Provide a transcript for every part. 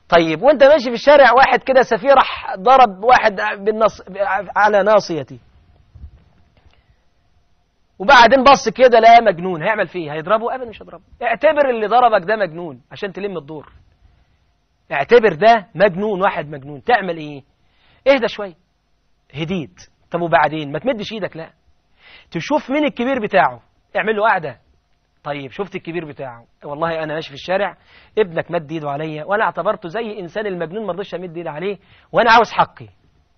طيب وانت ماشي في الشارع واحد كده سفيه راح ضرب واحد بالنص على ناصيتي وبعدين بص كده لا مجنون هيعمل فيه هيضربه ابدا مش هيضربه اعتبر اللي ضربك ده مجنون عشان تلم الدور اعتبر ده مجنون واحد مجنون تعمل ايه اهدى شويه هديت طب وبعدين ما تمدش ايدك لا تشوف مين الكبير بتاعه اعمل له قعده طيب شفت الكبير بتاعه والله انا ماشي في الشارع ابنك مد ايده عليا وانا اعتبرته زي انسان المجنون ما رضيتش امد ايدي عليه وانا عاوز حقي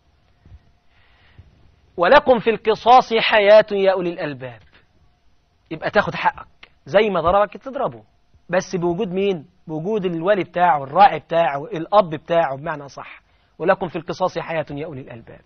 ولكم في القصاص حياة يا أولي الألباب يبقى تاخد حقك زي ما ضربك تضربه بس بوجود مين بوجود الولي بتاعه الراعي بتاعه الأب بتاعه بمعنى صح ولكم في القصاص حياة يا أولي الألباب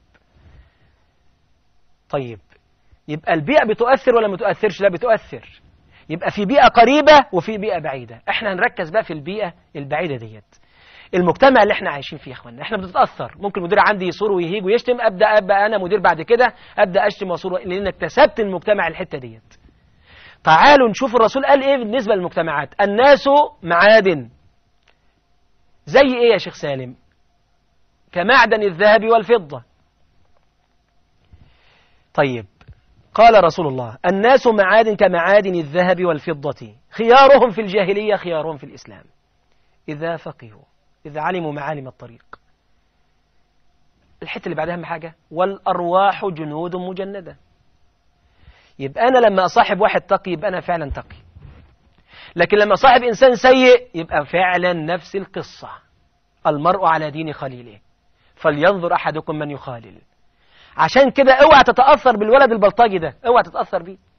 طيب يبقى البيئة بتؤثر ولا ما تؤثرش لا بتؤثر يبقى في بيئة قريبة وفي بيئة بعيدة احنا هنركز بقى في البيئة البعيدة ديت المجتمع اللي احنا عايشين فيه يا اخوانا احنا بنتاثر ممكن المدير عندي يصور ويهيج ويشتم ابدا ابقى انا مدير بعد كده ابدا اشتم واصور لان اكتسبت المجتمع الحته ديت تعالوا نشوف الرسول قال ايه بالنسبه للمجتمعات الناس معادن زي ايه يا شيخ سالم كمعدن الذهب والفضه طيب قال رسول الله الناس معادن كمعادن الذهب والفضه خيارهم في الجاهليه خيارهم في الاسلام اذا فقهوا إذا علموا معالم الطريق الحتة اللي بعدها أهم حاجة والأرواح جنود مجندة يبقى أنا لما أصاحب واحد تقي يبقى أنا فعلا تقي لكن لما أصاحب إنسان سيء يبقى فعلا نفس القصة المرء على دين خليله فلينظر أحدكم من يخالل عشان كده اوعى تتأثر بالولد البلطجي ده اوعى تتأثر بيه